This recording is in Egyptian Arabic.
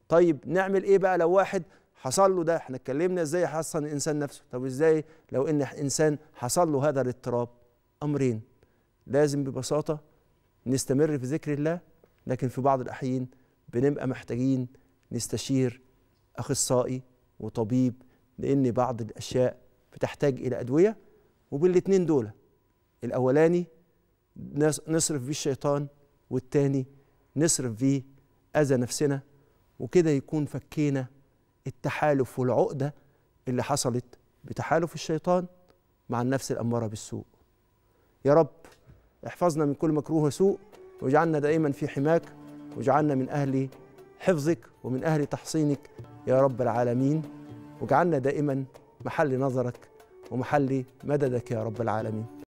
طيب نعمل ايه بقى لو واحد حصل له ده احنا اتكلمنا ازاي يحصن الانسان نفسه طب ازاي لو ان انسان حصل له هذا الاضطراب امرين لازم ببساطه نستمر في ذكر الله لكن في بعض الاحيان بنبقى محتاجين نستشير اخصائي وطبيب لان بعض الاشياء بتحتاج الى ادويه وبالاتنين دول الاولاني نصرف بيه الشيطان والتاني نصرف بيه اذى نفسنا وكده يكون فكينا التحالف والعقده اللي حصلت بتحالف الشيطان مع النفس الاماره بالسوء يا رب احفظنا من كل مكروه وسوء واجعلنا دائما في حماك واجعلنا من اهل حفظك ومن اهل تحصينك يا رب العالمين واجعلنا دائما محل نظرك ومحل مددك يا رب العالمين